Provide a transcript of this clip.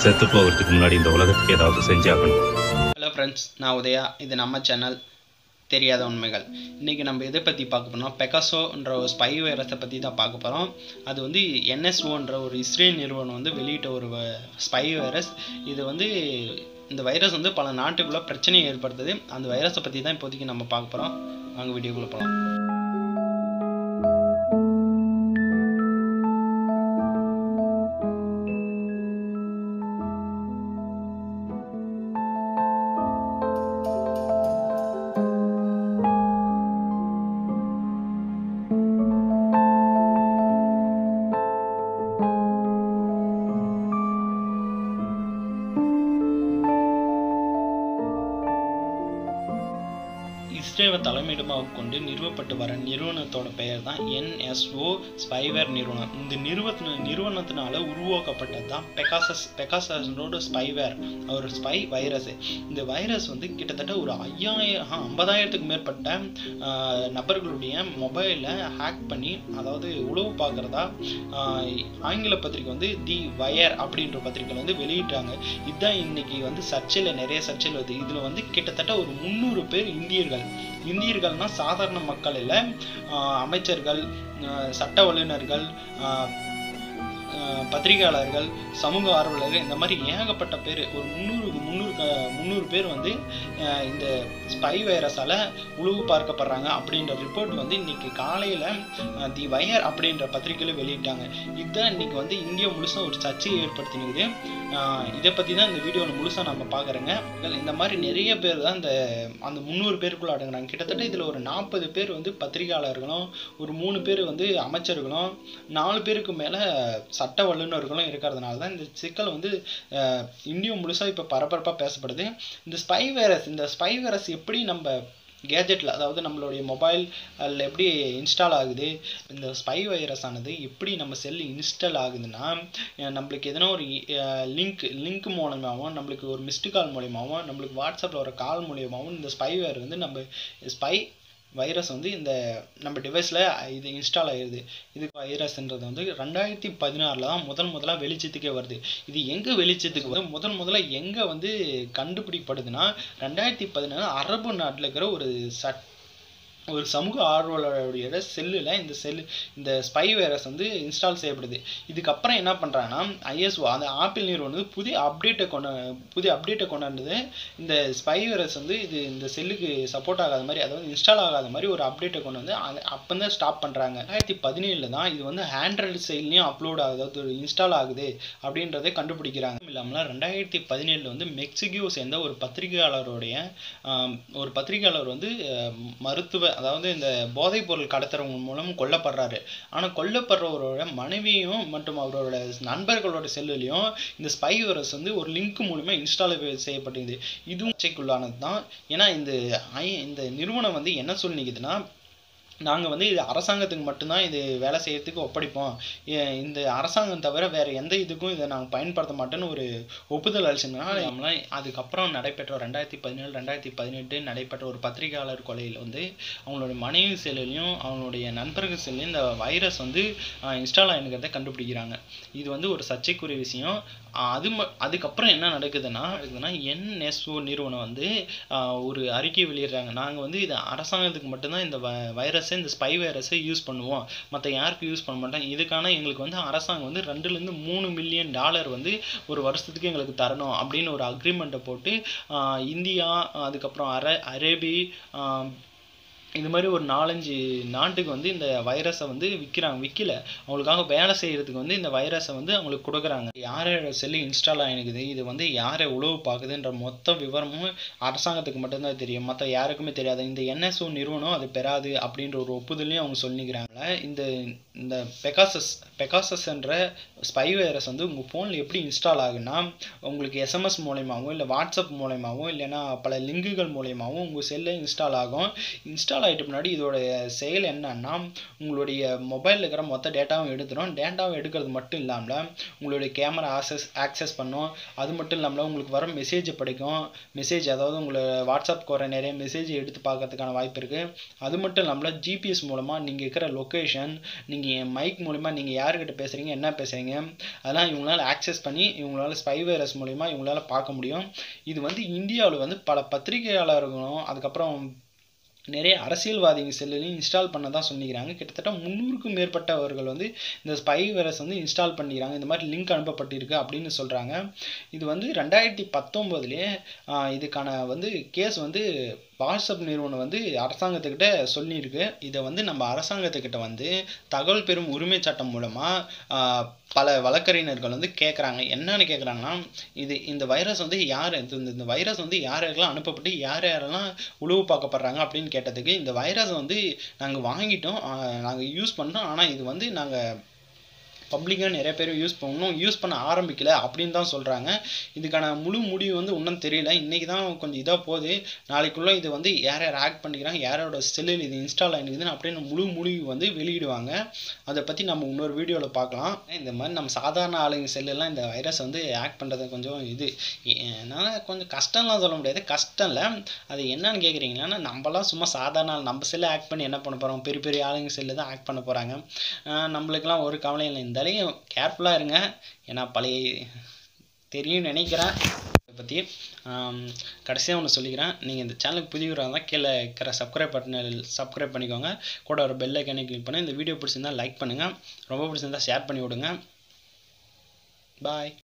செத்து போகிறதுக்கு முன்னாடி இந்த உலகத்துக்கு ஏதாவது செஞ்சாகணும் ஹலோ ஃப்ரெண்ட்ஸ் நான் உதயா இது நம்ம சேனல் தெரியாத உண்மைகள் இன்றைக்கி நம்ம எதை பற்றி பார்க்க போகிறோம் பெகாசோன்ற ஒரு ஸ்பை வைரஸை பற்றி தான் பார்க்க போகிறோம் அது வந்து என்எஸ்ஓன்ற ஒரு இஸ்ரேல் நிறுவனம் வந்து வெளியிட்ட ஒரு ஸ்பை வைரஸ் இது வந்து இந்த வைரஸ் வந்து பல நாட்டுக்குள்ளே பிரச்சனையை ஏற்படுத்துது அந்த வைரஸை பற்றி தான் இப்போதைக்கு நம்ம பார்க்க போகிறோம் வாங்க வீடியோக்குள்ளே போகலாம் இஸ்ரேவை தலைமையிடமாக கொண்டு நிறுவப்பட்டு வர நிறுவனத்தோட பெயர் தான் என்எஸ்ஓ ஸ்பைவேர் நிறுவனம் இந்த நிறுவன நிறுவனத்தினால உருவாக்கப்பட்டது தான் பெகாசஸ் பெகாசஸோட ஸ்பைவேர் ஒரு ஸ்பை வைரஸ் இந்த வைரஸ் வந்து கிட்டத்தட்ட ஒரு ஐயாயிரம் ஐம்பதாயிரத்துக்கு மேற்பட்ட ஆஹ், நபர்களுடைய மொபைலை ஹேக் பண்ணி அதாவது உளவு பார்க்குறதா ஆங்கில பத்திரிக்கை வந்து தி வயர் அப்படின்ற பத்திரிக்கை வந்து வெளியிட்டாங்க இதுதான் இன்னைக்கு வந்து சர்ச்சையில் நிறைய சர்ச்சையில் வருது இதில் வந்து கிட்டத்தட்ட ஒரு முந்நூறு பேர் இந்தியர்கள் இந்தியர்கள்னா சாதாரண மக்கள் இல்லை ஆஹ் அமைச்சர்கள் ஆஹ் சட்ட வல்லுநர்கள் ஆஹ் ஆஹ் பத்திரிகையாளர்கள் சமூக ஆர்வலர்கள் இந்த மாதிரி ஏகப்பட்ட பேர் ஒரு முந்நூறு முந்நூறு க- முந்நூறு பேர் வந்து ஆஹ் இந்த ஸ்பை வைரஸால் உளவு பார்க்கப்படுறாங்க அப்படின்ற ரிப்போர்ட் வந்து இன்னைக்கு காலையில் தி வயர் அப்படின்ற பத்திரிகையில் வெளியிட்டாங்க இதுதான் இன்னைக்கு வந்து இந்தியா முழுசாக ஒரு சர்ச்சையை ஏற்படுத்தினுக்குது ஆஹ் இதை பற்றி தான் இந்த வீடியோவில் முழுசாக நம்ம பார்க்குறோங்க இந்த மாதிரி நிறைய பேர் தான் இந்த அந்த முந்நூறு பேருக்குள்ள அடங்குறாங்க கிட்டத்தட்ட இதில் ஒரு நாற்பது பேர் வந்து பத்திரிகையாளர்களும் ஒரு மூணு பேர் வந்து அமைச்சர்களும் நாலு பேருக்கு மேலே சட்ட வல்லுநர்களும் இருக்கிறதுனால தான் இந்த சிக்கல் வந்து ஆஹ் இந்தியா முழுசாக இப்போ பரபரப்பாக பேசப்படுது இந்த ஸ்பை வைரஸ் இந்த ஸ்பை வைரஸ் எப்படி நம்ம கேஜெட்டில் அதாவது நம்மளுடைய மொபைல் அதில் எப்படி இன்ஸ்டால் ஆகுது இந்த ஸ்பை வைரஸ் ஆனது எப்படி நம்ம செல் இன்ஸ்டால் ஆகுதுன்னா அஹ் நம்மளுக்கு எதனா ஒரு லிங்க் லிங்க் மூலமாகவும் நம்மளுக்கு ஒரு மிஸ்டு கால் மூலியமாகவும் நம்மளுக்கு வாட்ஸ்அப்பில் ஒரு கால் மூலியமாகவும் இந்த ஸ்பை வைரஸ் வந்து நம்ம ஸ்பை வைரஸ் வந்து இந்த நம்ம டிவைஸில் இது இன்ஸ்டால் ஆகிடுது இது வைரஸ்ன்றது வந்து ரெண்டாயிரத்தி பதினாறில் தான் முதல் முதலாக வெளிச்சத்துக்கே வருது இது எங்கே வெளிச்சத்துக்கு வந்து முதல் முதல்ல எங்கே வந்து கண்டுபிடிப்படுதுன்னா ரெண்டாயிரத்தி பதினாறு அரபு நாட்டில் இருக்கிற ஒரு சட் ஒரு சமூக ஆர்வலருடைய செல்லில் இந்த செல் இந்த ஸ்பை வைரஸ் வந்து இன்ஸ்டால் செய்யப்படுது இதுக்கப்புறம் என்ன பண்ணுறாங்கன்னா ஐஎஸ்ஓ அந்த ஆப்பிள் நிறுவனம் வந்து புதிய அப்டேட்டை கொண்டு புதிய அப்டேட்டை கொண்டாந்து இந்த ஸ்பை வைரஸ் வந்து இது இந்த செல்லுக்கு சப்போர்ட் ஆகாத மாதிரி அதாவது இன்ஸ்டால் ஆகாத மாதிரி ஒரு அப்டேட்டை கொண்டு வந்து அது அப்போ தான் ஸ்டாப் பண்ணுறாங்க ரெண்டாயிரத்தி பதினேழில் தான் இது வந்து ஆண்ட்ராய்டு செயல்லையும் அப்லோட் ஆகுது அதாவது இன்ஸ்டால் ஆகுது அப்படின்றதை கண்டுபிடிக்கிறாங்க இல்லாமல் ரெண்டாயிரத்தி பதினேழில் வந்து மெக்சிகோ சேர்ந்த ஒரு பத்திரிகையாளருடைய ஆம், ஒரு பத்திரிகையாளர் வந்து அஹ், மருத்துவ அதாவது இந்த போதைப் பொருள் கடத்துறவங்க மூலம் கொல்லப்படுறாரு ஆனால் கொல்லப்படுறவரோட மனைவியும் மற்றும் அவரோட நண்பர்களோட செல்லுலையும் இந்த ஸ்பை வைரஸ் வந்து ஒரு லிங்க் மூலமா இன்ஸ்டால் செய்யப்பட்டது இதுவும் சர்ச்சைக்குள்ளானது தான் ஏன்னா இந்த ஐ இந்த நிறுவனம் வந்து என்ன சொல்லி நிற்குதுன்னா நாங்கள் வந்து இது அரசாங்கத்துக்கு மட்டும்தான் இது வேலை செய்யறதுக்கு ஒப்படைப்போம் ஏ- இந்த அரசாங்கம் தவிர வேற எந்த இதுக்கும் இதை நாங்கள் பயன்படுத்த மாட்டோம்னு ஒரு ஒப்புதல் அளிச்சதுனால நம்மளாம் அதுக்கப்புறம் நடைபெற்ற ரெண்டாயிரத்தி பதினேழு ரெண்டாயிரத்தி பதினெட்டு நடைபெற்ற ஒரு பத்திரிகையாளர் கொலையில் வந்து அவங்களோட மனைவி செல்லையும் அவங்களுடைய நண்பர்கள் செல்லையும் இந்த வைரஸ் வந்து இன்ஸ்டால் ஆகிருக்கிறத கண்டுபிடிக்கிறாங்க இது வந்து ஒரு சர்ச்சைக்குரிய விஷயம் ஆஹ் அது ம அதுக்கப்புறம் என்ன நடக்குதுன்னா நடக்குதுன்னா என்எஸ்ஓ நிறுவனம் வந்து ஆஹ் ஒரு அறிக்கை வெளியிடுறாங்க நாங்கள் வந்து இது அரசாங்கத்துக்கு மட்டும்தான் இந்த வ வைரஸை இந்த ஸ்பை வைரஸை யூஸ் பண்ணுவோம் மற்ற யாருக்கும் யூஸ் பண்ண மாட்டோம் இதுக்கான எங்களுக்கு வந்து அரசாங்கம் வந்து ரெண்டுலேருந்து மூணு மில்லியன் டாலர் வந்து ஒரு வருஷத்துக்கு எங்களுக்கு தரணும் அப்படின்னு ஒரு அக்ரிமெண்ட்டை போட்டு ஆஹ் இந்தியா அதுக்கப்புறம் அர அரேபி ஆஹ் இது மாதிரி ஒரு நாலஞ்சு நாட்டுக்கு வந்து இந்த வைரஸை வந்து விற்கிறாங்க விற்கல அவங்களுக்காக வேலை செய்கிறதுக்கு வந்து இந்த வைரஸை வந்து அவங்களுக்கு கொடுக்குறாங்க யாரோட செல்லு இன்ஸ்டால் ஆகிருக்குது இது வந்து யாரை உழவு பார்க்குதுன்ற மொத்த விவரமும் அரசாங்கத்துக்கு மட்டும்தான் தெரியும் மற்ற யாருக்குமே தெரியாது இந்த என்எஸ்ஓ நிறுவனம் அது பெறாது அப்படின்ற ஒரு ஒப்புதலையும் அவங்க சொல்லிக்கிறாங்க இந்த இந்த பெகாசஸ் பெகாசஸ் என்ற ஸ்பை வைரஸ் வந்து உங்கள் ஃபோனில் எப்படி இன்ஸ்டால் ஆகுன்னா உங்களுக்கு எஸ்எம்எஸ் மூலயமாவும் இல்லை வாட்ஸ்அப் மூலயமாவும் இல்லைன்னா பல லிங்குகள் மூலயமாவும் உங்கள் செல்லில் இன்ஸ்டால் ஆகும் இன்ஸ்டால் இன்ஸ்டால் ஆகிட்ட முன்னாடி இதோட செயல் என்னன்னா உங்களுடைய மொபைலில் இருக்கிற மொத்த டேட்டாவும் எடுத்துடும் டேட்டாவும் எடுக்கிறது மட்டும் இல்லாமல் உங்களுடைய கேமரா ஆக்சஸ் ஆக்சஸ் பண்ணும் அது மட்டும் இல்லாமல் உங்களுக்கு வர மெசேஜை படிக்கும் மெசேஜ் அதாவது உங்களை வாட்ஸ்அப்க்கு வர நிறைய மெசேஜ் எடுத்து பார்க்கறதுக்கான வாய்ப்பு இருக்குது அது மட்டும் இல்லாமல் ஜிபிஎஸ் மூலமாக நீங்கள் இருக்கிற லொக்கேஷன் நீங்கள் மைக் மூலிமா நீங்கள் யார்கிட்ட பேசுகிறீங்க என்ன பேசுகிறீங்க அதெல்லாம் இவங்களால ஆக்சஸ் பண்ணி இவங்களால ஸ்பை வைரஸ் மூலிமா இவங்களால பார்க்க முடியும் இது வந்து இந்தியாவில் வந்து பல பத்திரிகையாளர்களும் அதுக்கப்புறம் நிறைய அரசியல்வாதிங்க செல்லுலையும் இன்ஸ்டால் பண்ண தான் சொல்லிக்கிறாங்க கிட்டத்தட்ட முந்நூறுக்கும் மேற்பட்டவர்கள் வந்து இந்த ஸ்பை வைரஸ் வந்து இன்ஸ்டால் பண்ணிக்கிறாங்க இந்த மாதிரி லிங்க் அனுப்பப்பட்டிருக்கு அப்படின்னு சொல்கிறாங்க இது வந்து ரெண்டாயிரத்தி பத்தொம்போதுலேயே இதுக்கான வந்து கேஸ் வந்து வாட்ஸ்அப் நிறுவனம் வந்து அரசாங்கத்துக்கிட்ட சொல்லியிருக்கு இதை வந்து நம்ம அரசாங்கத்துக்கிட்ட வந்து தகவல் பெறும் உரிமை சட்டம் மூலமாக பல வழக்கறிஞர்கள் வந்து கேட்குறாங்க என்னன்னு கேட்குறாங்கன்னா இது இந்த வைரஸ் வந்து யார் இந்த இந்த வைரஸ் வந்து யார் யாரெல்லாம் அனுப்பப்பட்டு யார் யாரெல்லாம் உளவு பார்க்கப்படுறாங்க அப்படின்னு கேட்டதுக்கு இந்த வைரஸ் வந்து நாங்கள் வாங்கிட்டோம் நாங்கள் யூஸ் பண்ணோம் ஆனால் இது வந்து நாங்கள் பப்ளிக்காக நிறைய பேர் யூஸ் பண்ணணும் யூஸ் பண்ண ஆரம்பிக்கல அப்படின்னு தான் சொல்கிறாங்க இதுக்கான முழு முடிவு வந்து இன்னும் தெரியல இன்றைக்கி தான் கொஞ்சம் இதாக போகுது நாளைக்குள்ளே இது வந்து யார் யார் ஆக்ட் பண்ணிக்கிறாங்க யாரோட செல்லில் இது இன்ஸ்டால் ஆகிருக்குதுன்னு அப்படின்னு முழு முடிவு வந்து வெளியிடுவாங்க அதை பற்றி நம்ம இன்னொரு வீடியோவில் பார்க்கலாம் இந்த மாதிரி நம்ம சாதாரண ஆளுங்க செல்லெல்லாம் இந்த வைரஸ் வந்து ஆக்ட் பண்ணுறது கொஞ்சம் இது என்னால் கொஞ்சம் கஷ்டம்லாம் சொல்ல முடியாது கஷ்டம் இல்லை அது என்னன்னு கேட்குறீங்கன்னா நம்மலாம் சும்மா சாதாரண ஆள் நம்ம செல்லை ஆக்ட் பண்ணி என்ன பண்ண போகிறோம் பெரிய பெரிய ஆளுங்க செல்லு தான் ஆக்ட் பண்ண போகிறாங்க நம்மளுக்கெல்லாம் ஒரு கவலை இல்லை இந்த இருந்தாலையும் கேர்ஃபுல்லாக இருங்க ஏன்னா பழைய தெரியும் நினைக்கிறேன் இதை பற்றி கடைசியாக ஒன்று சொல்லிக்கிறேன் நீங்கள் இந்த சேனலுக்கு புதியவராக இருந்தால் கீழே இருக்கிற சப்ஸ்கிரைப் பட்டனில் சப்ஸ்கிரைப் பண்ணிக்கோங்க கூட ஒரு பெல் ஐக்கனை கிளிக் பண்ணி இந்த வீடியோ பிடிச்சிருந்தால் லைக் பண்ணுங்கள் ரொம்ப பிடிச்சிருந்தால் ஷேர் பண்ணி விடுங்க பாய்